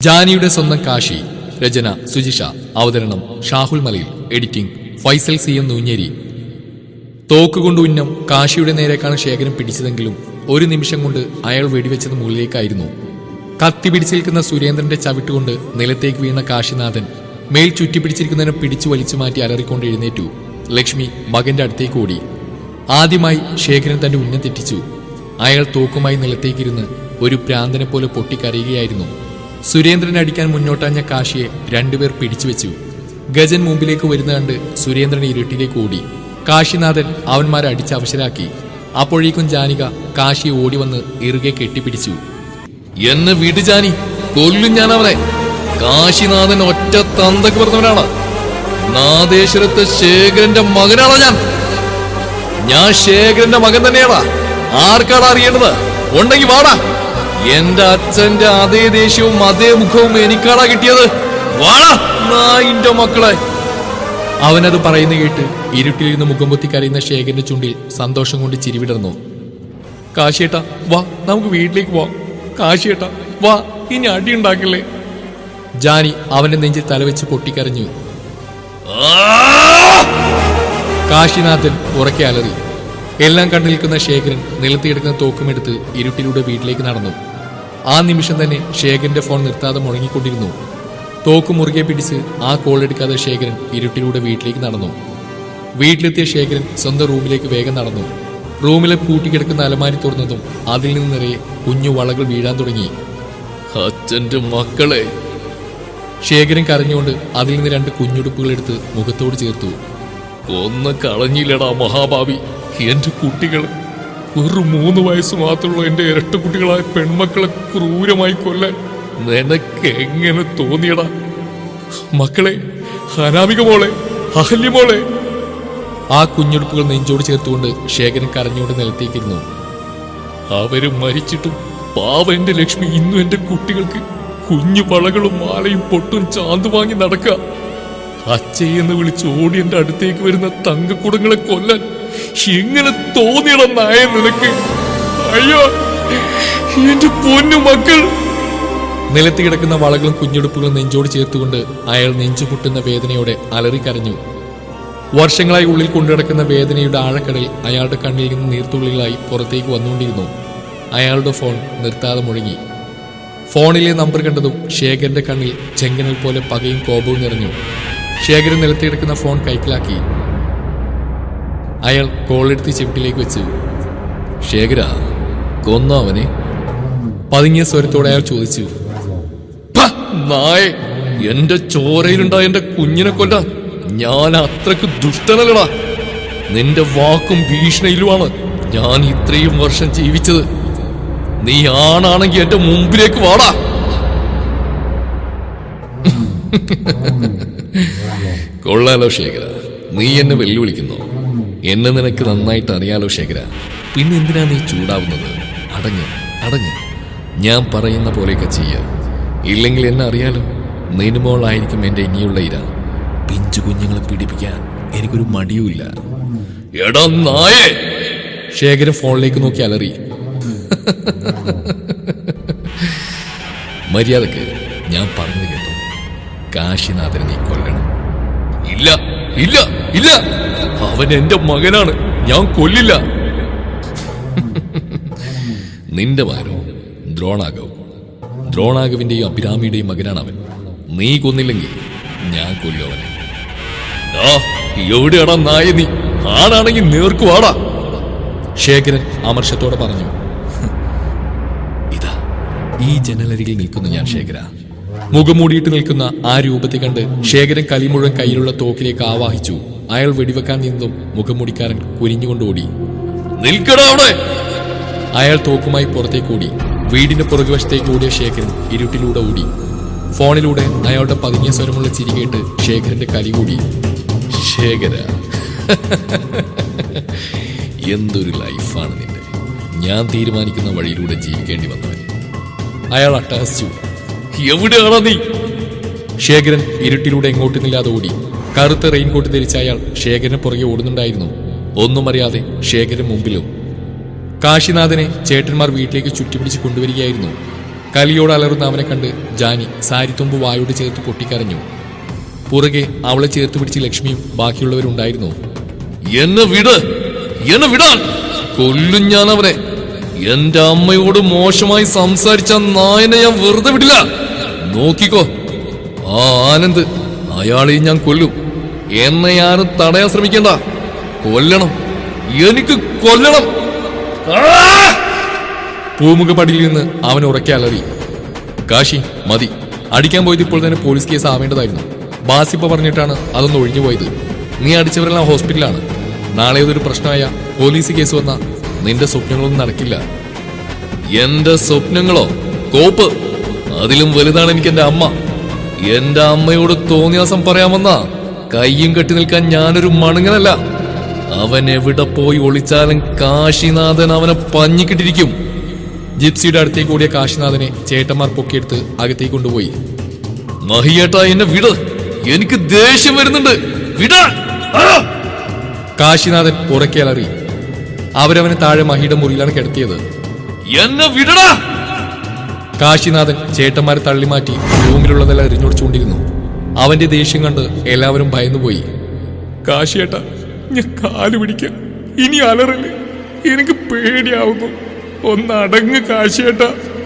ജാനിയുടെ സ്വന്തം കാശി രചന സുജിഷ അവതരണം Shahul Malayil editing Faisal C M Noonjeri തോക്കുകൊണ്ട് ഉന്നം കാശിയുടെ നേരേക്കാണ് ശേഖരൻ പിടിച്ചതെങ്കിലും ഒരു നിമിഷം കൊണ്ട് അയാൾ വെടിവെച്ചത് മുകളിലേക്കായിരുന്നു കത്തി പിടിച്ചു നിൽക്കുന്ന സുരേന്ദ്രന്റെ ചവിട്ടുകൊണ്ട് നിലത്തേക്ക് വീണ കാശിനാഥൻ മേൽ ചുറ്റിപ്പിടിച്ചിരിക്കുന്നതിനെ പിടിച്ചു വലിച്ചു മാറ്റി അലറിക്കൊണ്ട് എഴുന്നേറ്റു ലക്ഷ്മി മകന്റെ അടുത്തേക്ക് ഓടി ആദ്യമായി ശേഖരൻ തന്റെ ഉന്നം തെറ്റിച്ചു അയാൾ തോക്കുമായി നിലത്തേക്കിരുന്ന് ഒരു പ്രാന്തനെ പോലെ പൊട്ടിക്കരയുകയായിരുന്നു സുരേന്ദ്രനെ അടിക്കാൻ മുന്നോട്ടാഞ്ഞ കാശിയെ രണ്ടുപേർ പിടിച്ചു വെച്ചു ഗജൻ മുമ്പിലേക്ക് വരുന്ന കണ്ട് സുരേന്ദ്രൻ ഇരുട്ടിലേക്ക് ഓടി കാശിനാഥൻ അവന്മാരെ അടിച്ച് അവശരാക്കി അപ്പോഴേക്കും ജാനിക കാശിയെ ഓടി വന്ന് ഇറുകെ കെട്ടിപ്പിടിച്ചു എന്നെ വീട്ടു ജാനി കൊല്ലും ഞാൻ അവനെ കാശിനാഥൻ ഒറ്റ തന്തക്ക് പറഞ്ഞവനാണ് നാദേശ്വരത്തെ ശേഖരന്റെ മകനാണ് ഞാൻ ഞാൻ ശേഖരന്റെ മകൻ തന്നെയാടാ ആർക്കാണ് അറിയേണ്ടത് ഉണ്ടെങ്കി വാടാ എന്റെ അച്ഛന്റെ അതേ ദേഷ്യവും അതേ മുഖവും എനിക്കാടാ കിട്ടിയത് വാടാ നായിന്റെ മക്കളെ അവനത് പറയുന്ന കേട്ട് ഇരുട്ടിലിരുന്ന് മുഖം പൊത്തി കരയുന്ന ശേഖരന്റെ ചുണ്ടിൽ സന്തോഷം കൊണ്ട് ചിരിവിടർന്നു കാശിയേട്ടാ വാ നമുക്ക് വീട്ടിലേക്ക് പോവാം കാശിയേട്ടാ വാ ഇനി അടി ഉണ്ടാക്കില്ലേ ജാനി അവന്റെ നെഞ്ചിൽ തലവെച്ച് പൊട്ടിക്കരഞ്ഞു കാശിനാഥൻ ഉറക്കെ അലറി എല്ലാം കണ്ടു നിൽക്കുന്ന ശേഖരൻ നിലത്തിയെടുക്കുന്ന തോക്കുമെടുത്ത് ഇരുട്ടിലൂടെ വീട്ടിലേക്ക് നടന്നു ആ നിമിഷം തന്നെ ശേഖരന്റെ ഫോൺ നിർത്താതെ മുഴങ്ങിക്കൊണ്ടിരുന്നു തോക്ക് മുറുകെ പിടിച്ച് ആ കോൾ എടുക്കാതെ ശേഖരൻ ഇരുട്ടിലൂടെ വീട്ടിലേക്ക് നടന്നു വീട്ടിലെത്തിയ ശേഖരൻ സ്വന്തം റൂമിലേക്ക് വേഗം നടന്നു റൂമിലെ പൂട്ടിക്കിടക്കുന്ന അലമാരി തുറന്നതും അതിൽ നിന്ന് നിറയെ കുഞ്ഞു വളകൾ വീഴാൻ തുടങ്ങി അച്ഛന്റെ മക്കളെ ശേഖരൻ കരഞ്ഞുകൊണ്ട് അതിൽ നിന്ന് രണ്ട് കുഞ്ഞുടുപ്പുകൾ എടുത്ത് മുഖത്തോട് ചേർത്തു ഒന്ന് കളഞ്ഞില്ലടാ മഹാഭാവി എന്റെ കുട്ടികൾ ഒരു മൂന്ന് വയസ്സ് മാത്രമുള്ള എന്റെ ഇരട്ട കുട്ടികളായ പെൺമക്കളെ ക്രൂരമായി കൊല്ലാൻ നിനക്ക് എങ്ങനെ തോന്നിയടാ മക്കളെ അനാമിക മോളെ അഹല്യ മോളെ ആ കുഞ്ഞുടുപ്പുകൾ നെഞ്ചോട് ചേർത്തുകൊണ്ട് ശേഖരൻ കരഞ്ഞുകൊണ്ട് നിലത്തേക്കിരുന്നു അവര് മരിച്ചിട്ടും പാവ എന്റെ ലക്ഷ്മി ഇന്നും എന്റെ കുട്ടികൾക്ക് കുഞ്ഞു വളകളും മാലയും പൊട്ടും ചാന്ത് വാങ്ങി നടക്കുക അച്ചയെന്ന് വിളിച്ച് ഓടി എന്റെ അടുത്തേക്ക് വരുന്ന തങ്കക്കുടങ്ങളെ കൊല്ലാൻ എങ്ങനെ തോന്നിയട നായ നിനക്ക് അയ്യോ എന്റെ പൊന്നു മക്കൾ നിലത്ത് കിടക്കുന്ന വളകളും കുഞ്ഞുടുപ്പുകളും നെഞ്ചോട് ചേർത്തുകൊണ്ട് അയാൾ നെഞ്ചു പൊട്ടുന്ന വേദനയോടെ അലറിക്കരഞ്ഞു വർഷങ്ങളായി ഉള്ളിൽ കൊണ്ടുനടക്കുന്ന വേദനയുടെ ആഴക്കടൽ അയാളുടെ കണ്ണിൽ നിന്ന് നീർത്തുള്ളികളായി പുറത്തേക്ക് വന്നുകൊണ്ടിരുന്നു അയാളുടെ ഫോൺ നിർത്താതെ മുഴങ്ങി ഫോണിലെ നമ്പർ കണ്ടതും ശേഖരന്റെ കണ്ണിൽ ചെങ്കനൽ പോലെ പകയും കോപവും നിറഞ്ഞു ശേഖരൻ നിലത്തിയെടുക്കുന്ന ഫോൺ കൈക്കലാക്കി അയാൾ കോളെടുത്ത് ചെവിട്ടിലേക്ക് വെച്ച് ശേഖര കൊന്നോ അവനെ പതുങ്ങിയ സ്വരത്തോടെ അയാൾ ചോദിച്ചു "പ, നായേ എന്റെ ചോരയിലുണ്ടായ എന്റെ കുഞ്ഞിനെ കൊല്ലാൻ ഞാൻ അത്രക്ക് ദുഷ്ടനല്ലടാ നിന്റെ വാക്കും ഭീഷണിയിലുമാണ് ഞാൻ ഇത്രയും വർഷം ജീവിച്ചത് നീ ആണാണെങ്കിൽ എന്റെ മുമ്പിലേക്ക് വാടാ കൊള്ളാലോ ശേഖര നീ എന്നെ വെല്ലുവിളിക്കുന്നു എന്നെ നിനക്ക് നന്നായിട്ട് അറിയാലോ ശേഖര പിന്നെ എന്തിനാ നീ ചൂടാവുന്നത് അടങ്ങ് അടങ്ങ് ഞാൻ പറയുന്ന പോലെയൊക്കെ ചെയ്യ ഇല്ലെങ്കിൽ എന്നെ അറിയാലോ നിനുമോളായിരിക്കും എന്റെ ഇനിയുള്ള ഇര പിഞ്ചു കുഞ്ഞുങ്ങളെ പിടിപ്പിക്കാൻ എനിക്കൊരു മടിയുമില്ല എടാ നായേ ശേഖരൻ ഫോണിലേക്ക് നോക്കി അലറി മര്യാദക്ക് ഞാൻ പറഞ്ഞത് കേട്ടോ കാശിനാഥനെ നീ കൊല്ലണം ഇല്ല ഇല്ല ഇല്ല അവൻ എന്റെ മകനാണ് ഞാൻ കൊല്ലില്ല നിന്റെ മകനോ ദ്രോണാഗവ് ദ്രോണാഗവിന്റെയും അഭിരാമിയുടെയും മകനാണ് അവൻ നീ കൊന്നില്ലെങ്കിൽ ഞാൻ കൊല്ലും അവനെ ആ എവിടെയാടാ നായ നീ ആണാണെങ്കിൽ നേർക്ക് വാടാ ശേഖരൻ അമർഷത്തോടെ പറഞ്ഞു ഇതാ ഈ ജനലരികിൽ നിൽക്കുന്ന ഞാൻ ശേഖര മുഖംമൂടിയിട്ട് നിൽക്കുന്ന ആ രൂപത്തെ കണ്ട് ശേഖരൻ കലി മുഴുവൻ കയ്യിലുള്ള തോക്കിലേക്ക് ആവാഹിച്ചു അയാൾ വെടിവെക്കാൻ നിന്നതും മുഖംമൂടിക്കാരൻ കുനിഞ്ഞുകൊണ്ട് ഓടി നിൽക്കടാ അവിടെ അയാൾ തോക്കുമായി പുറത്തേക്ക് ഓടി വീടിന്റെ പുറകുവശത്തേക്ക് ഓടിയ ശേഖരൻ ഇരുട്ടിലൂടെ ഓടി ഫോണിലൂടെ അയാളുടെ പതുങ്ങിയ സ്വരമുള്ള ചിരി കേട്ട് ശേഖരന്റെ കലി കൂടി ശേഖര എന്തൊരു ലൈഫാണ് നിന്റെ ഞാൻ തീരുമാനിക്കുന്ന വഴിയിലൂടെ ജീവിക്കേണ്ടി വന്നവൻ അയാൾ അട്ടഹസിച്ചു എവിടെയാണോ നീ ശേഖരൻ ഇരുട്ടിലൂടെ എങ്ങോട്ടുമില്ലാതെ ഓടി കറുത്ത റെയിൻകോട്ട് ധരിച്ച അയാൾ ശേഖരന് പുറകെ ഓടുന്നുണ്ടായിരുന്നു ഒന്നും അറിയാതെ ശേഖരൻ മുമ്പിലും കാശിനാഥനെ ചേട്ടന്മാർ വീട്ടിലേക്ക് ചുറ്റിപ്പിടിച്ച് കൊണ്ടുവരികയായിരുന്നു കലിയോട് അലറുന്ന അവനെ കണ്ട് ജാനി സാരിത്തുമ്പ് വായോട് ചേർത്ത് പൊട്ടിക്കരഞ്ഞു പുറകെ അവളെ ചേർത്ത് പിടിച്ച് ലക്ഷ്മിയും ബാക്കിയുള്ളവരുണ്ടായിരുന്നു എന്നെ വിട് എന്നെ വിടാൻ കൊല്ലും ഞാൻ അവനെ എന്റെ അമ്മയോട് മോശമായി സംസാരിച്ച നായനെ ഞാൻ വെറുതെ വിടില്ല നോക്കിക്കോ ആ ആനന്ദ് അയാളെയും ഞാൻ കൊല്ലും എന്നെ ആരും തടയാൻ ശ്രമിക്കണ്ട കൊല്ലണം എനിക്ക് കൊല്ലണം ആ! പൂമുഖപ്പടിയിൽ നിന്ന് അവൻ ഉറക്കെ അലറി കാശി മതി അടിക്കാൻ പോയത് ഇപ്പോൾ തന്നെ പോലീസ് കേസ് ആവേണ്ടതായിരുന്നു ബാസിപ്പ പറഞ്ഞിട്ടാണ് അതൊന്ന് ഒഴിഞ്ഞു പോയത് നീ അടിച്ചവരെല്ലാം ഹോസ്പിറ്റലാണ് നാളെ അതൊരു പ്രശ്നമായ പോലീസ് കേസ് വന്ന നിന്റെ സ്വപ്നങ്ങളൊന്നും നടക്കില്ല എന്റെ സ്വപ്നങ്ങളോ കോപ്പ് അതിലും വലുതാണ് എനിക്ക് എന്റെ അമ്മ എന്റെ അമ്മയോട് തോന്നിയാസം പറയാമെന്നാ കയ്യും കെട്ടി നിൽക്കാൻ ഞാനൊരു മണങ്ങനല്ല അവൻ എവിടെ പോയി ഒളിച്ചാലും കാശിനാഥൻ അവനെ പഞ്ഞിക്കിട്ടിരിക്കും ജിപ്സിയുടെ അടുത്തേക്ക് ഓടിയ കാശിനാഥനെ ചേട്ടന്മാർ പൊക്കിയെടുത്ത് അകത്തേക്ക് കൊണ്ടുപോയി മഹിയേട്ടാ എന്നെ വിട് എനിക്ക് ദേഷ്യം വരുന്നുണ്ട് വിടാ ആ! കാശിനാഥൻ ഉറക്കെ അലറി അവരവനെ താഴെ മഹിയുടെ മുറിയിലാണ് കിടത്തിയത് എന്നെ വിടടാ കാശിനാഥൻ ചേട്ടന്മാരെ തള്ളിമാറ്റി റൂമിലുള്ളതെല്ലാം എറിഞ്ഞൊടിച്ചുകൊണ്ടിരുന്നു അവന്റെ ദേഷ്യം കണ്ട് എല്ലാവരും ഭയന്നുപോയി കാശിയേട്ട ഞാൻ കാല് പിടിക്കാം ഇനി അലറല് എനിക്ക് പേടിയാവുന്നു ഒന്നടങ്ങ് കാശിയേട്ട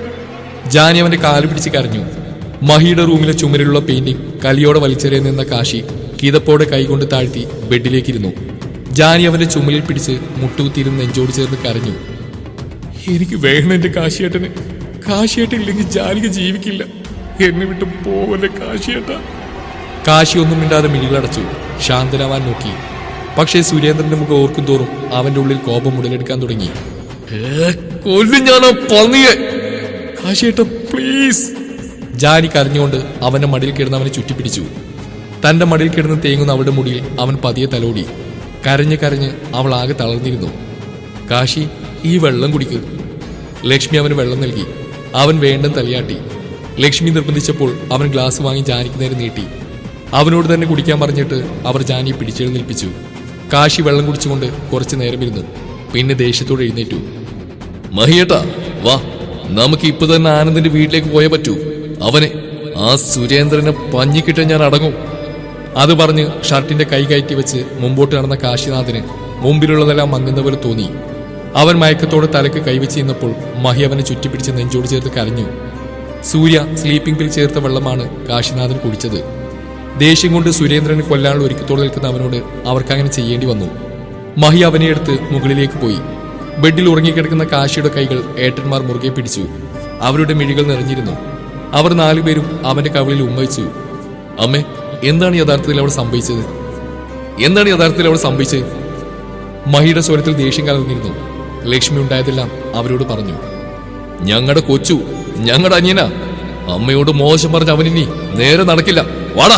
ജാനി അവന്റെ കാല് പിടിച്ച് കരഞ്ഞു മഹിയുടെ റൂമിലെ ചുമരിലുള്ള പെയിന്റിംഗ് കലിയോടെ വലിച്ചെറിയ നിന്ന കാശി കിതപ്പോടെ കൈകൊണ്ട് താഴ്ത്തി ബെഡിലേക്കിരുന്നു ജാനി അവന്റെ ചുമലിൽ പിടിച്ച് മുട്ടുകുത്തിയിരുന്ന് നെഞ്ചോട് ചേർന്ന് കരഞ്ഞു എനിക്ക് വേണം എന്റെ കാശിയേട്ടന് കാശിയേട്ടൻ ഇല്ലെങ്കിൽ ജാലിക ജീവിക്കില്ല എന്നെ വിട്ട് പോവല്ലേ കാശിയേട്ട കാശി ഒന്നും മിണ്ടാതെ മിഴികളടച്ചു ശാന്തനാവാൻ നോക്കി പക്ഷേ സുരേന്ദ്രന്റെ മുഖം ഓർക്കും തോറും അവന്റെ ഉള്ളിൽ കോപം ഉടലെടുക്കാൻ തുടങ്ങി ഏ, കൊല്ലും ഞാനോ പന്നിയെ കാശിയേട്ട പ്ലീസ് ജാനി കരഞ്ഞുകൊണ്ട് അവന്റെ മടിയിൽ കിടന്ന് അവനെ ചുറ്റിപ്പിടിച്ചു തന്റെ മടിയിൽ കിടന്ന് തേങ്ങുന്ന അവളുടെ മുടിയിൽ അവൻ പതിയെ തലോടി കരഞ്ഞ് കരഞ്ഞ് അവൾ ആകെ തളർന്നിരുന്നു കാശി ഈ വെള്ളം കുടിക്ക് ലക്ഷ്മി അവന് വെള്ളം നൽകി അവൻ വേണ്ടം തലയാട്ടി ലക്ഷ്മി നിർബന്ധിച്ചപ്പോൾ അവൻ ഗ്ലാസ് വാങ്ങി ജാനിക്ക് നേരെ നീട്ടി അവനോട് തന്നെ കുടിക്കാൻ പറഞ്ഞിട്ട് അവർ ജാനിയെ പിടിച്ചെഴുന്നേൽപ്പിച്ചു കാശി വെള്ളം കുടിച്ചുകൊണ്ട് കുറച്ചു നേരം ഇരുന്നു പിന്നെ ദേഷ്യത്തോടെ എഴുന്നേറ്റു മഹിയേട്ടാ വാ നമുക്ക് ഇപ്പൊ തന്നെ ആനന്ദിന്റെ വീട്ടിലേക്ക് പോയേ പറ്റൂ അവനെ ആ സുരേന്ദ്രനെ പഞ്ഞിക്കിട്ട് ഞാൻ അടങ്ങും അത് പറഞ്ഞ് ഷർട്ടിന്റെ കൈ കയറ്റി വെച്ച് മുമ്പോട്ട് നടന്ന കാശിനാഥന് മുമ്പിലുള്ളതെല്ലാം മങ്ങുന്ന പോലെ തോന്നി അവൻ മയക്കത്തോടെ തലക്ക് കൈവച്ച് നിന്നപ്പോൾ മഹി അവനെ ചുറ്റിപ്പിടിച്ച് നെഞ്ചോട് ചേർത്ത് കരഞ്ഞു സൂര്യ സ്ലീപ്പിംഗ് പിൽ ചേർത്ത വെള്ളമാണ് കാശിനാഥൻ കുടിച്ചത് ദേഷ്യം കൊണ്ട് സുരേന്ദ്രന് കൊല്ലാനുള്ള ഒരുക്കത്തോടെ നിൽക്കുന്ന അവനോട് അവർക്ക് അങ്ങനെ ചെയ്യേണ്ടി വന്നു മഹി അവനെ എടുത്ത് മുകളിലേക്ക് പോയി ബെഡിൽ ഉറങ്ങിക്കിടക്കുന്ന കാശിയുടെ കൈകൾ ഏട്ടന്മാർ മുറുകെ പിടിച്ചു അവരുടെ മിഴികൾ നിറഞ്ഞിരുന്നു അവർ നാലുപേരും അവന്റെ കവിളിൽ ഉമ്മയിച്ചു അമ്മേ എന്താണ് യഥാർത്ഥത്തിൽ അവിടെ സംഭവിച്ചത് എന്താണ് യഥാർത്ഥത്തിൽ അവിടെ സംഭവിച്ചത് മഹിയുടെ സ്വരത്തിൽ ദേഷ്യം കലർന്നിരുന്നു ലക്ഷ്മി ഉണ്ടായതെല്ലാം അവരോട് പറഞ്ഞു ഞങ്ങളുടെ കൊച്ചു ഞങ്ങളുടെ അനിയനാ അമ്മയോട് മോശം പറഞ്ഞ അവനിനി നേരെ നടക്കില്ല വാടാ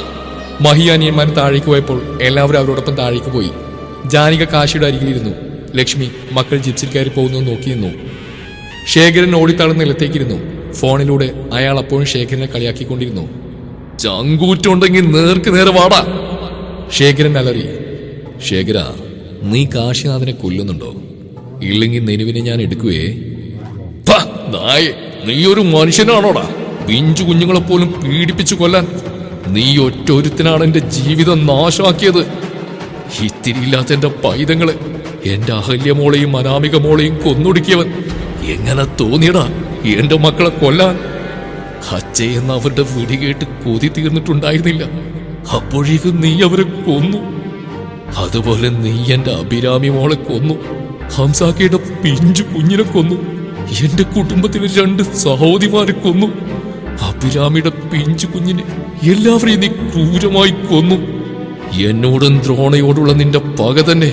മഹി അനിയന്മാർ താഴേക്ക് പോയപ്പോൾ എല്ലാവരും അവരോടൊപ്പം താഴേക്ക് പോയി ജാനിക കാശിയുടെ അരികിലിരുന്നു ലക്ഷ്മി മക്കൾ ജിപ്സിൽ കയറി പോകുന്നത് നോക്കി നിന്നു ശേഖരൻ ഓടിത്തളർന്ന് നിലത്തേക്കിരുന്നു ഫോണിലൂടെ അയാൾ അപ്പോഴും ശേഖരനെ കളിയാക്കിക്കൊണ്ടിരുന്നു ചങ്കൂറ്റുണ്ടെങ്കിൽ നേർക്ക് നേരെ വാടാ ശേഖരൻ അലറി ശേഖര നീ കാശിനാഥനെ കൊല്ലുന്നുണ്ടോ ഇല്ലെങ്കിൽ നെരുവിനെ ഞാൻ എടുക്കുവേ പ്പ, നായേ നീ ഒരു മനുഷ്യനാണോടാ പിഞ്ചു കുഞ്ഞുങ്ങളെ പോലും പീഡിപ്പിച്ചു കൊല്ലാൻ നീ ഒറ്റൊരുത്തിനാണ് എന്റെ ജീവിതം നാശമാക്കിയത് ഇത്തിരിയില്ലാത്ത എന്റെ പൈതങ്ങളെ എന്റെ അഹല്യമോളെയും അനാമിക മോളെയും കൊന്നൊടുക്കിയവൻ എങ്ങനെ തോന്നിയടാ എന്റെ മക്കളെ കൊല്ലാൻ അച്ഛയെന്ന് അവരുടെ വിടി കേട്ട് കൊതി തീർന്നിട്ടുണ്ടായിരുന്നില്ല അപ്പോഴേക്കും നീ അവരെ കൊന്നു അതുപോലെ നീ എന്റെ അഭിരാമി മോളെ കൊന്നു ഹംസാക്കയുടെ പിഞ്ചു കുഞ്ഞിനെ കൊന്നു എന്റെ കുടുംബത്തിലെ രണ്ട് സഹോദരിമാരെ കൊന്നു അഭിരാമിയുടെ പിഞ്ചു കുഞ്ഞിനെ എല്ലാവരെയും നീ ക്രൂരമായി കൊന്നു എന്നോടും ദ്രോണയോടുള്ള നിന്റെ പക തന്നെ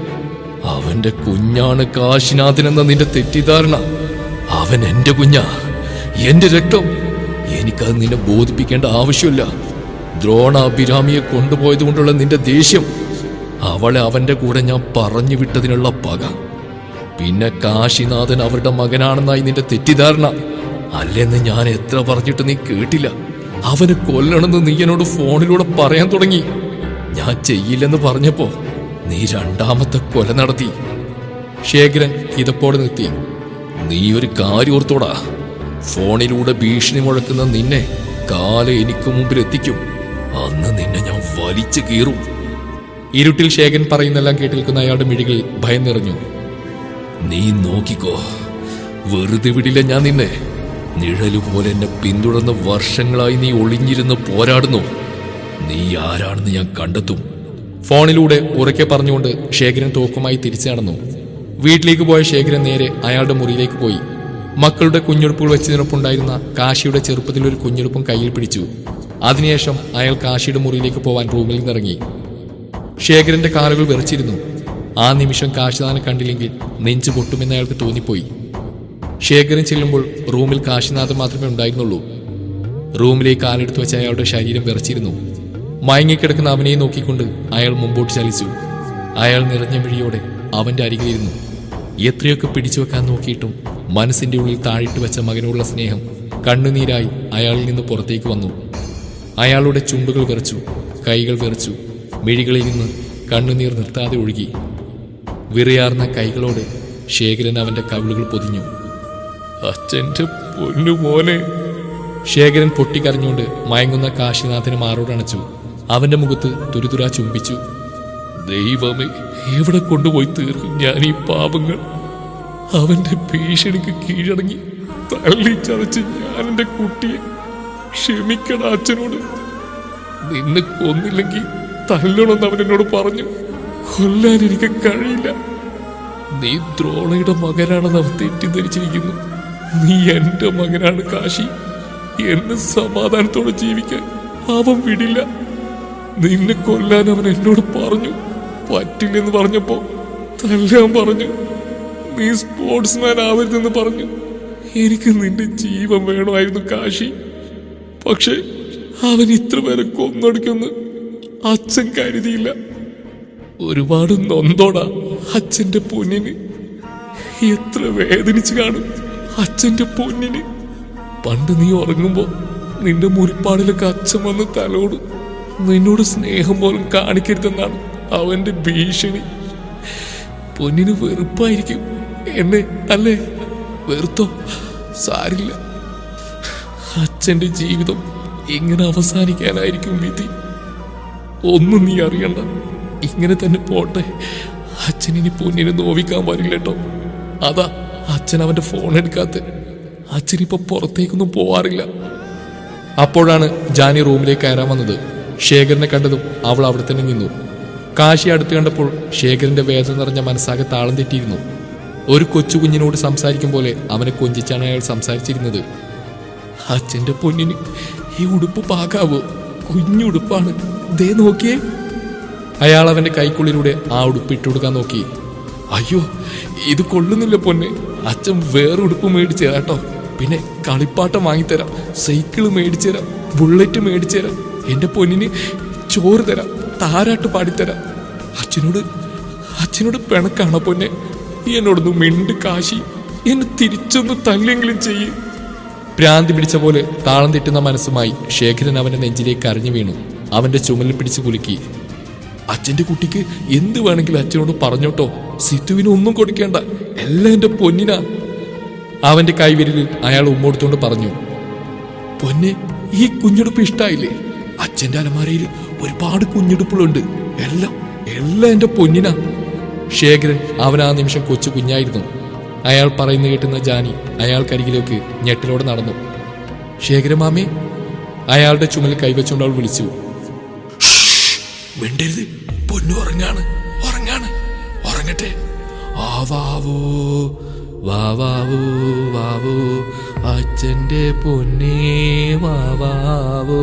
അവന്റെ കുഞ്ഞാണ് കാശിനാഥനെന്ന നിന്റെ തെറ്റിദ്ധാരണ അവൻ എന്റെ കുഞ്ഞാ എന്റെ രക്തം എനിക്കത് നിന്നെ ബോധിപ്പിക്കേണ്ട ആവശ്യമില്ല ദ്രോണ അഭിരാമിയെ കൊണ്ടുപോയത് കൊണ്ടുള്ള നിന്റെ ദേഷ്യം അവളെ അവന്റെ കൂടെ ഞാൻ പറഞ്ഞു വിട്ടതിനുള്ള പക പിന്നെ കാശിനാഥൻ അവരുടെ മകനാണെന്നായി നിന്റെ തെറ്റിദ്ധാരണ അല്ലെന്ന് ഞാൻ എത്ര പറഞ്ഞിട്ട് നീ കേട്ടില്ല അവന് കൊല്ലണമെന്ന് നീ എന്നോട് ഫോണിലൂടെ പറയാൻ തുടങ്ങി ഞാൻ ചെയ്യില്ലെന്ന് പറഞ്ഞപ്പോ നീ രണ്ടാമത്തെ കൊല നടത്തി ശേഖരൻ കിതപ്പോടെ നിർത്തി നീ ഒരു കാര്യം ഓർത്തോടാ ഫോണിലൂടെ ഭീഷണി മുഴക്കുന്ന നിന്നെ കാല എനിക്ക് മുമ്പിൽ എത്തിക്കും അന്ന് നിന്നെ ഞാൻ വലിച്ചു കീറും ഇരുട്ടിൽ ശേഖരൻ പറയുന്നെല്ലാം കേട്ടിരിക്കുന്ന അയാളുടെ മിഴികളിൽ ഭയം നിറഞ്ഞു നീ നോക്കിക്കോ വെറുതെ വിടില്ല ഞാൻ നിന്നെ നിഴല് പോലെ എന്നെ പിന്തുടർന്ന് വർഷങ്ങളായി നീ ഒളിഞ്ഞിരുന്ന് പോരാടുന്നു നീ ആരാണെന്ന് ഞാൻ കണ്ടെത്തും ഫോണിലൂടെ ഉറക്കെ പറഞ്ഞുകൊണ്ട് ശേഖരൻ തോക്കുമായി തിരിച്ചു നടന്നു വീട്ടിലേക്ക് പോയ ശേഖരൻ നേരെ അയാളുടെ മുറിയിലേക്ക് പോയി മക്കളുടെ കുഞ്ഞുടുപ്പുകൾ വെച്ചതിനൊപ്പമുണ്ടായിരുന്ന കാശിയുടെ ചെറുപ്പത്തിൽ ഒരു കുഞ്ഞുടുപ്പും കയ്യിൽ പിടിച്ചു അതിനുശേഷം അയാൾ കാശിയുടെ മുറിയിലേക്ക് പോവാൻ റൂമിൽ നിന്നിറങ്ങി ശേഖരന്റെ കാലുകൾ വിറച്ചിരുന്നു ആ നിമിഷം കാശിനാഥനെ കണ്ടില്ലെങ്കിൽ നെഞ്ചു പൊട്ടുമെന്ന് അയാൾക്ക് തോന്നിപ്പോയി ശേഖരൻ ചെല്ലുമ്പോൾ റൂമിൽ കാശിനാഥൻ മാത്രമേ ഉണ്ടായിരുന്നുള്ളൂ റൂമിലേക്ക് കാലെടുത്ത് വെച്ച അയാളുടെ ശരീരം വിറച്ചിരുന്നു മയങ്ങിക്കിടക്കുന്ന അവനെ നോക്കിക്കൊണ്ട് അയാൾ മുമ്പോട്ട് ചലിച്ചു അയാൾ നിറഞ്ഞ മിഴിയോടെ അവന്റെ അരികിലിരുന്നു എത്രയൊക്കെ പിടിച്ചു വെക്കാൻ നോക്കിയിട്ടും മനസ്സിന്റെ ഉള്ളിൽ താഴിട്ട് വെച്ച മകനോടുള്ള സ്നേഹം കണ്ണുനീരായി അയാളിൽ നിന്ന് പുറത്തേക്ക് വന്നു അയാളുടെ ചുണ്ടുകൾ വിറച്ചു കൈകൾ വിറച്ചു മിഴികളിൽ നിന്ന് കണ്ണുനീർ നിർത്താതെ ഒഴുകി വിറയാർന്ന കൈകളോടെ ശേഖരൻ അവന്റെ കവിളുകൾ പൊതിഞ്ഞു അച്ഛന്റെ പൊന്നു മോനെ ശേഖരൻ പൊട്ടിക്കരഞ്ഞുകൊണ്ട് മയങ്ങുന്ന കാശിനാഥന് മാറോടണച്ചു അവന്റെ മുഖത്ത് തുരുതുരാ ചുംബിച്ചു ദൈവമേ എവിടെ കൊണ്ടുപോയി തീർക്കും ഞാൻ ഈ പാപങ്ങൾ അവന്റെ ഭീഷണിക്ക് കീഴടങ്ങി തള്ളി ചതച്ച് ഞാൻ എന്റെ കുട്ടിയെ ക്ഷമിക്കണ അച്ഛനോട് നിന്നെ കൊന്നില്ലെങ്കിൽ തല്ലണമെന്ന് അവൻ എന്നോട് പറഞ്ഞു കൊല്ലാൻ എനിക്ക് കഴിയില്ല നീ ദ്രോണയുടെ മകനാണെന്ന് അവൻ തെറ്റിദ്ധരിച്ചിരിക്കുന്നു നീ എന്റെ മകനാണ് കാശി എന്നെ സമാധാനത്തോടെ ജീവിക്കാൻ അവൻ വിടില്ല നിന്നെ കൊല്ലാൻ അവൻ എന്നോട് പറഞ്ഞു പറ്റില്ലെന്ന് പറഞ്ഞപ്പോ തല്ലാൻ പറഞ്ഞു നീ സ്പോർട്സ്മാൻ ആവരുതെന്ന് പറഞ്ഞു എനിക്ക് നിന്റെ ജീവൻ വേണമായിരുന്നു കാശി പക്ഷെ അവൻ ഇത്ര പേരെ കൊന്നൊടുക്കുമെന്ന് അച്ഛൻ കരുതിയില്ല ഒരുപാട് നൊന്തോടാ അച്ഛന്റെ പൊന്നിന് എത്ര വേദനിച്ച് കാണും അച്ഛന്റെ പൊന്നിന് പണ്ട് നീ ഉറങ്ങുമ്പോ നിന്റെ മുറിപ്പാടിലൊക്കെ അച്ഛൻ വന്ന് തലോടും നിന്നോട് സ്നേഹം പോലും കാണിക്കരുതെന്നാണ് അവന്റെ ഭീഷണി പൊന്നിന് വെറുപ്പായിരിക്കും എന്നെ അല്ലേ വെറുത്തോ സാരില്ല അച്ഛന്റെ ജീവിതം ഇങ്ങനെ അവസാനിക്കാനായിരിക്കും വിധി ഒന്നും നീ അറിയണ്ട ഇങ്ങനെ തന്നെ പോട്ടെ അച്ഛൻ ഇനി പൊന്നിനെ നോവിക്കാൻ പാടില്ല കേട്ടോ അതാ അച്ഛൻ അവന്റെ ഫോൺ എടുക്കാത്ത അച്ഛൻ ഇപ്പൊ പുറത്തേക്കൊന്നും പോവാറില്ല അപ്പോഴാണ് ജാനി റൂമിലേക്ക് കയറാൻ വന്നത് ശേഖരനെ കണ്ടതും അവൾ അവിടെ തന്നെ നിന്നു കാശി അടുത്ത് കണ്ടപ്പോൾ ശേഖരന്റെ വേദന നിറഞ്ഞ മനസ്സാകെ താളം തെറ്റിയിരുന്നു ഒരു കൊച്ചു കുഞ്ഞിനോട് സംസാരിക്കും പോലെ അവനെ കൊഞ്ചിച്ചാണ് അയാൾ സംസാരിച്ചിരുന്നത് അച്ഛന്റെ പൊന്നിന് ഈ ഉടുപ്പ് പാകാവോ കുഞ്ഞുടുപ്പാണ് ദേ നോക്കിയേ അയാൾ അവന്റെ കൈക്കുള്ളിലൂടെ ആ ഉടുപ്പ് ഇട്ടുകൊടുക്കാൻ നോക്കി അയ്യോ ഇത് കൊള്ളുന്നില്ല പൊന്നെ അച്ഛൻ വേറെ ഉടുപ്പ് മേടിച്ചു തരാം കേട്ടോ പിന്നെ കളിപ്പാട്ടം വാങ്ങിത്തരാം സൈക്കിള് മേടിച്ചു തരാം ബുള്ളറ്റ് മേടിച്ചു തരാം എന്റെ പൊന്നിന് ചോറ് തരാം താരാട്ട് പാടിത്തരാം അച്ഛനോട് അച്ഛനോട് പിണക്കാണോ പൊന്നെ എന്നോടൊന്ന് മിണ്ട് കാശി എന്നെ തിരിച്ചൊന്ന് തല്ലെങ്കിലും ചെയ്യ് ഭ്രാന്തി പിടിച്ച പോലെ താളം തെറ്റുന്ന മനസ്സുമായി ശേഖരൻ അവന്റെ നെഞ്ചിലേക്ക് കരഞ്ഞു വീണു അവന്റെ ചുമലിൽ പിടിച്ച് കുലുക്കി അച്ഛന്റെ കുട്ടിക്ക് എന്ത് വേണമെങ്കിലും അച്ഛനോട് പറഞ്ഞോട്ടോ സിത്തുവിന് ഒന്നും കൊടുക്കേണ്ട എല്ലാം എന്റെ പൊന്നിനാ അവന്റെ കൈവിരലിൽ അയാൾ ഉമ്മോടുത്തോണ്ട് പറഞ്ഞു പൊന്നെ ഈ കുഞ്ഞുടുപ്പ് ഇഷ്ടായില്ലേ അച്ഛന്റെ അലമാരയിൽ ഒരുപാട് കുഞ്ഞുടുപ്പുകളുണ്ട് എല്ലാം എല്ലാം എന്റെ പൊന്നിനാ ശേഖരൻ അവൻ ആ നിമിഷം കൊച്ചു കുഞ്ഞായിരുന്നു അയാൾ പറയുന്ന കേട്ടുന്ന ജാനി അയാൾക്കരികിലേക്ക് ഞെട്ടലോടെ നടന്നു ശേഖരമാമേ അയാളുടെ ചുമലിൽ കൈവച്ചുകൊണ്ട് അവൾ വിളിച്ചു മിണ്ടരുത് പൊന്നു ഉറങ്ങാണ് ഉറങ്ങാണ് ഉറങ്ങട്ടെ ആവാവോ വാവാവോ വാവോ അച്ഛന്റെ പൊന്നേ വാവാവോ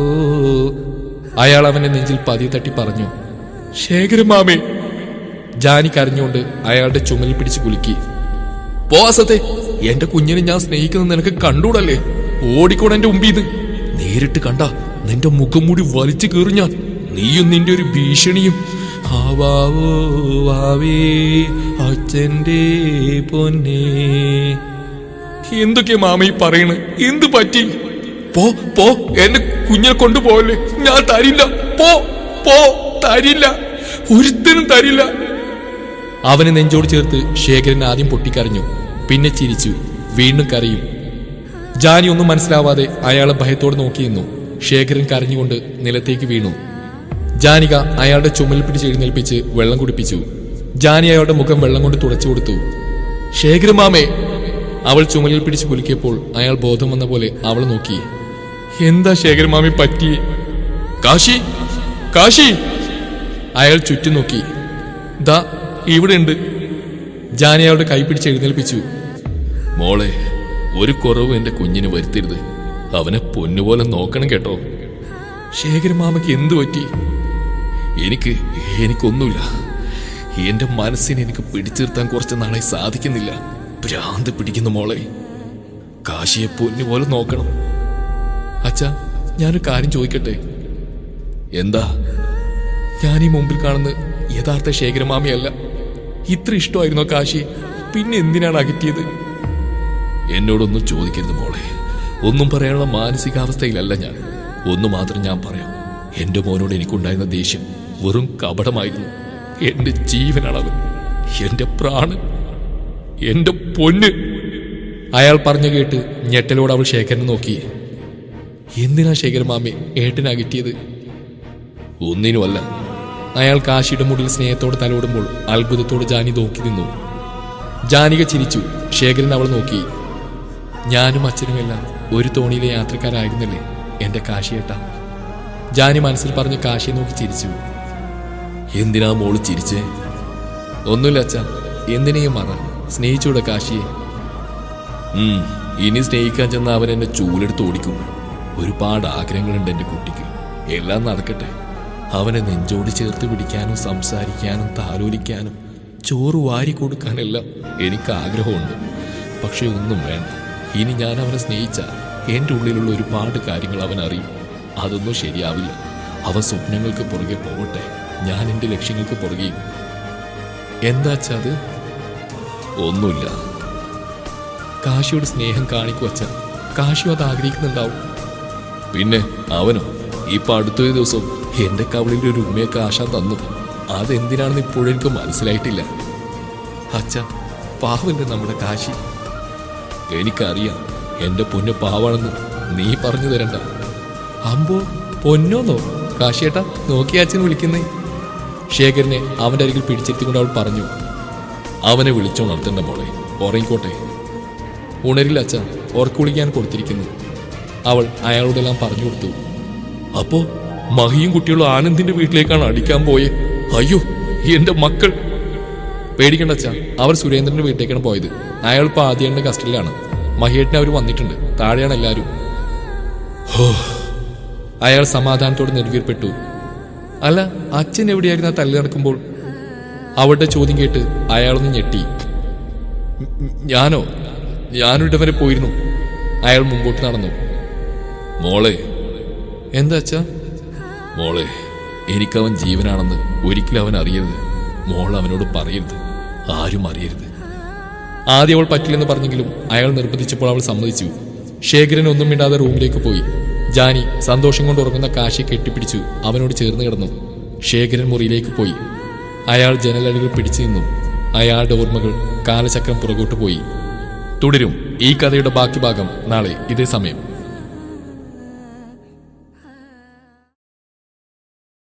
അയാൾ അവന്റെ നെഞ്ചിൽ പതി തട്ടി പറഞ്ഞു ശേഖരമാമേ ജാനി കരഞ്ഞുകൊണ്ട് അയാളുടെ ചുമലിൽ പിടിച്ച് കുലുക്കി പോവാസത്തെ എന്റെ കുഞ്ഞിനെ ഞാൻ സ്നേഹിക്കുന്നത് നിനക്ക് കണ്ടൂടല്ലേ ഓടിക്കോടെ എന്റെ മുമ്പീന്ന് നേരിട്ട് കണ്ട നിന്റെ മുഖം മൂടി വലിച്ചു കീറി ഞാൻ നീയും നിന്റെ ഒരു ഭീഷണിയും ആവാവോ വാവേ അച്ഛന്റെ പൊന്നേ എന്തൊക്കെയാ മാമ ഈ പറയണ് എന്ത് പറ്റി പോ പോ എന്നെ കുഞ്ഞിനെ കൊണ്ടുപോകല്ലേ ഞാൻ തരില്ല പോ പോ തരില്ല ഒരുത്തനും തരില്ല അവനെ നെഞ്ചോട് ചേർത്ത് ശേഖരൻ ആദ്യം പൊട്ടിക്കരഞ്ഞു പിന്നെ ചിരിച്ചു വീണ്ടും കരയും ജാനി ഒന്നും മനസ്സിലാവാതെ അയാളെ ഭയത്തോടെ നോക്കി നിന്നു ശേഖരൻ കരഞ്ഞുകൊണ്ട് നിലത്തേക്ക് വീണു ജാനിക അയാളുടെ ചുമൽ പിടിച്ച് എഴുന്നേൽപ്പിച്ച് വെള്ളം കുടിപ്പിച്ചു ജാനി അയാളുടെ മുഖം വെള്ളം കൊണ്ട് തുടച്ചു കൊടുത്തു ശേഖരമാമേ അവൾ ചുമലിൽ പിടിച്ച് കുലുക്കിയപ്പോൾ അയാൾ ബോധം വന്ന പോലെ അവൾ നോക്കി എന്താ ശേഖരമാമി പറ്റി കാശി കാശി അയാൾ ചുറ്റും നോക്കി ദാ ഇവിടെ ഉണ്ട് ജാനി അയാളുടെ കൈ പിടിച്ച് എഴുന്നേൽപ്പിച്ചു മോളെ ഒരു കുറവും എന്റെ കുഞ്ഞിന് വരുത്തരുത് അവനെ പൊന്നുപോലെ നോക്കണം കേട്ടോ ശേഖരമാമയ്ക്ക് എന്തു പറ്റി എനിക്ക് എനിക്കൊന്നുമില്ല എന്റെ മനസ്സിനെ എനിക്ക് പിടിച്ചു നിർത്താൻ കുറച്ച് നാളായി സാധിക്കുന്നില്ല ഭ്രാന്ത് പിടിക്കുന്നു മോളെ കാശിയെ പൊന്നുപോലെ നോക്കണം അച്ഛാ ഞാനൊരു കാര്യം ചോദിക്കട്ടെ എന്താ ഞാൻ ഈ മുമ്പിൽ കാണുന്ന യഥാർത്ഥ ശേഖരമാമിയല്ല ഇത്ര ഇഷ്ടമായിരുന്നോ കാശി പിന്നെ എന്തിനാണ് അകറ്റിയത് എന്നോടൊന്നും ചോദിക്കരുത് മോളെ ഒന്നും പറയാനുള്ള മാനസികാവസ്ഥയിലല്ല ഞാൻ ഒന്നു മാത്രം ഞാൻ പറയാം എന്റെ മോനോട് എനിക്കുണ്ടായിരുന്ന ദേഷ്യം വെറും കപടമായിരുന്നു എന്റെ ജീവനാണവൻ എന്റെ പ്രാണൻ എന്റെ പൊന്ന് അയാൾ പറഞ്ഞു കേട്ട് ഞെട്ടലോട് അവൾ ശേഖരനെ നോക്കി എന്തിനാ ശേഖരമാമി ഏട്ടനെ അകറ്റിയത് ഒന്നിനുമല്ല അയാൾ കാശിയുടെ മുടിയിൽ സ്നേഹത്തോടെ തലോടുമ്പോൾ അത്ഭുതത്തോടെ ജാനി നോക്കി നിന്നു ജാനിക ചിരിച്ചു ശേഖരൻ അവൾ നോക്കി ഞാനും അച്ഛനുമെല്ലാം ഒരു തോണിയിലെ യാത്രക്കാരായിരുന്നില്ലേ എന്റെ കാശിയേട്ട ജാനി മനസ്സിൽ പറഞ്ഞ് കാശിയെ നോക്കി ചിരിച്ചു എന്തിനാ മോള് ചിരിച്ചേ ഒന്നുമില്ല അച്ഛ എന്തിനേയും മറ സ്നേഹിച്ചൂടെ കാശിയെ ഉം, ഇനി സ്നേഹിക്കാൻ ചെന്ന അവൻ എന്നെ ചൂലെടുത്ത് ഓടിക്കും ഒരുപാട് ആഗ്രഹങ്ങളുണ്ട് എന്റെ കുട്ടിക്ക് എല്ലാം നടക്കട്ടെ അവനെ നെഞ്ചോട് ചേർത്ത് പിടിക്കാനും സംസാരിക്കാനും താലോലിക്കാനും ചോറ് വാരി കൊടുക്കാനെല്ലാം എനിക്ക് ആഗ്രഹമുണ്ട് പക്ഷെ ഒന്നും വേണ്ട ഇനി ഞാൻ അവനെ സ്നേഹിച്ച എന്റെ ഉള്ളിലുള്ള ഒരുപാട് കാര്യങ്ങൾ അവൻ അറിയും അതൊന്നും ശരിയാവില്ല അവൻ സ്വപ്നങ്ങൾക്ക് പുറകെ പോകട്ടെ ഞാൻ എന്റെ ലക്ഷ്യങ്ങൾക്ക് പുറകെയും എന്താ അച്ഛാ അത് ഒന്നുമില്ല കാശിയോട് സ്നേഹം കാണിക്കു അച്ഛ കാശിയും അത് ആഗ്രഹിക്കുന്നുണ്ടാവും പിന്നെ അവനോ ഇപ്പൊ അടുത്തൊരു ദിവസം എന്റെ കവളിൽ ഒരു ഉമ്മയൊക്കെ ആശ തന്നു അതെന്തിനാണെന്ന് ഇപ്പോഴും എനിക്ക് മനസ്സിലായിട്ടില്ല അച്ഛ പാവല്ലേ നമ്മുടെ കാശി എനിക്കറിയാം എന്റെ പൊന്ന് പാവാണെന്ന് നീ പറഞ്ഞു തരണ്ട അമ്പോ പൊന്നോന്നോ കാശിയേട്ടാ നോക്കി അച്ഛൻ വിളിക്കുന്നേ ശേഖരനെ അവന്റെ അരികിൽ പിടിച്ചെത്തിക്കൊണ്ട് അവൾ പറഞ്ഞു അവനെ വിളിച്ചോണർത്തണ്ട മോളെ ഉറങ്ങിക്കോട്ടെ ഉണരില്ല അച്ഛ ഉറക്കുളിക്കാൻ കൊടുത്തിരിക്കുന്നു അവൾ അയാളോടെല്ലാം പറഞ്ഞു കൊടുത്തു അപ്പോ മഹിയും കുട്ടികളും ആനന്ദിന്റെ വീട്ടിലേക്കാണ് അടിക്കാൻ പോയെ അയ്യോ എന്റെ മക്കൾ പേടിക്കണ്ട അച്ഛ അവർ സുരേന്ദ്രന്റെ വീട്ടിലേക്കാണ് പോയത് അയാൾ ഇപ്പൊ ആദ്യന്റെ കസ്റ്റഡിയിലാണ് മഹിയേട്ടിന് അവർ വന്നിട്ടുണ്ട് താഴെയാണ് എല്ലാവരും അയാൾ സമാധാനത്തോടെ നെടുവീർപ്പെട്ടു അല്ല അച്ഛൻ എവിടെയായിരുന്നു ആ തല്ലി നടക്കുമ്പോൾ അവളുടെ ചോദ്യം കേട്ട് അയാളൊന്ന് ഞെട്ടി "ഉം, ഉം, ഞാനോ ഞാനിവിടെ വരെ പോയിരുന്നു അയാൾ മുമ്പോട്ട് നടന്നു മോളെ എന്താ അച്ഛാ മോളെ എനിക്കവൻ ജീവനാണെന്ന് ഒരിക്കലും അവൻ അറിയരുത് മോൾ അവനോട് പറയരുത് ആരും അറിയരുത് ആദ്യം അവൾ പറ്റില്ലെന്ന് പറഞ്ഞെങ്കിലും അയാൾ നിർബന്ധിച്ചപ്പോൾ അവൾ സമ്മതിച്ചു ശേഖരൻ ഒന്നും മിണ്ടാതെ റൂമിലേക്ക് പോയി ജാനി സന്തോഷം കൊണ്ട് ഉറങ്ങുന്ന കാശിയെ കെട്ടിപ്പിടിച്ചു അവനോട് ചേർന്ന് കിടന്നു ശേഖരൻ മുറിയിലേക്ക് പോയി അയാൾ ജനലടികൾ പിടിച്ചു നിന്നു അയാളുടെ ഓർമ്മകൾ കാലചക്രം പുറകോട്ട് പോയി തുടരും ഈ കഥയുടെ ബാക്കി ഭാഗം നാളെ ഇതേ സമയം